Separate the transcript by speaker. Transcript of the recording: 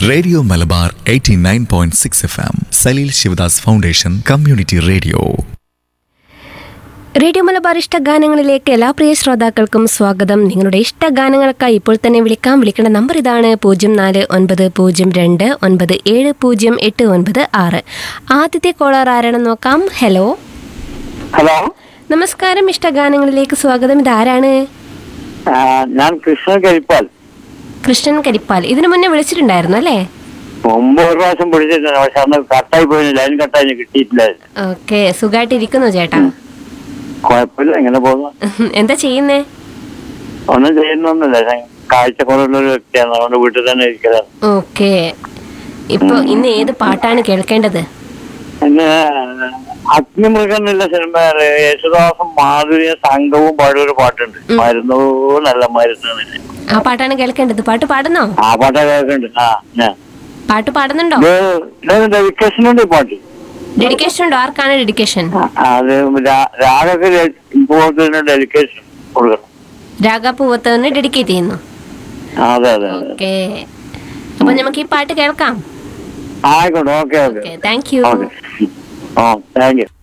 Speaker 1: Radio Malabar 89.6 F M Saleel Sivadas foundation community radio
Speaker 2: radio Malabar ഇഷ്ട ഗാനങ്ങളിലേക്ക് എല്ലാ പ്രിയ ശ്രോതാക്കൾക്കും സ്വാഗതം നിങ്ങളുടെ ഇഷ്ട ഗാനങ്ങൾക്കായി ഇപ്പോൾ തന്നെ വിളിക്കാം വിളിക്കേണ്ട നമ്പർ ഇതാണ് പൂജ്യം നാല് ഒൻപത് പൂജ്യം രണ്ട് ഒൻപത് ഏഴ് പൂജ്യം എട്ട് ഒൻപത് ആറ് ആദ്യത്തെ കോളർ ആരാണെന്ന് നോക്കാം ഹലോ
Speaker 3: ഹലോ
Speaker 2: നമസ്കാരം ഇഷ്ട ഗാനങ്ങളിലേക്ക് സ്വാഗതം ഇതാരാണ്
Speaker 3: ആ, ഞാൻ കൃഷ്ണൻ കരിപ്പാൽ
Speaker 2: കൃഷ്ണൻ കരിപ്പാൽ ഇതിനു മുന്നേ വിളിച്ചിട്ടുണ്ടായിരുന്നു അല്ലേ
Speaker 3: മുമ്പ് ഒരു പ്രാവശ്യം പിടിച്ചിട്ടുണ്ട് പക്ഷെ അന്ന് കട്ടായി പോയി ലൈൻ കട്ടായി കിട്ടിയിട്ടില്ല
Speaker 2: ഓക്കെ സുഖമായിട്ടിരിക്കുന്നു ചേട്ടാ
Speaker 3: കുഴപ്പമില്ല എങ്ങനെ പോകുന്നു
Speaker 2: എന്താ ചെയ്യുന്നേ
Speaker 3: ഒന്നും ചെയ്യുന്നൊന്നുമില്ല ഞാൻ കാഴ്ചക്കുറവുള്ള ഒരു വ്യക്തിയാണ് അതുകൊണ്ട് വീട്ടിൽ തന്നെ ഇരിക്കുന്നത്
Speaker 2: ഓക്കെ ഇപ്പൊ ഇന്ന് ഏത് പാട്ടാണ് കേൾക്കേണ്ടത്
Speaker 3: പിന്നെ അഗ്നിമൃഗം എന്നുള്ള സിനിമ യേശുദാസും മാധുരിയും സംഘവും പാടിയ ഒരു പാട്ടുണ്ട് മരുന്നോ നല്ല മരുന്ന് തന്നെ.
Speaker 2: ആ പാട്ടാണ് കേൾക്കേണ്ടത് പാട്ട് പാടുന്നോ
Speaker 3: ആ പാട്ടൊക്കെ കേൾക്കുന്നുണ്ട് ആ ഞാൻ
Speaker 2: പാട്ട് പാടുന്നുണ്ടോ
Speaker 3: ഡെഡിക്കേഷനുണ്ട് ഈ പാട്ട്
Speaker 2: ഡെഡിക്കേഷൻ ഉണ്ടോ ആർക്കാണ് ഡെഡിക്കേഷൻ
Speaker 3: അത് രാ- രാഗൊക്കെ ഇമ്പോർട്ടന്റ് ഡെഡിക്കേഷൻ കൊടുക്കണം
Speaker 2: രാഗ പൂവത്തവന് ഡെഡിക്കേറ്റ് ചെയ്യുന്നു
Speaker 3: ആ, അതെ അതെ അതെ
Speaker 2: ഓക്കെ അപ്പൊ നമുക്ക് ഈ പാട്ട് കേൾക്കാം
Speaker 3: ആയിക്കോട്ടെ okay okay
Speaker 2: okay thank you
Speaker 3: okay ആ താങ്ക് യു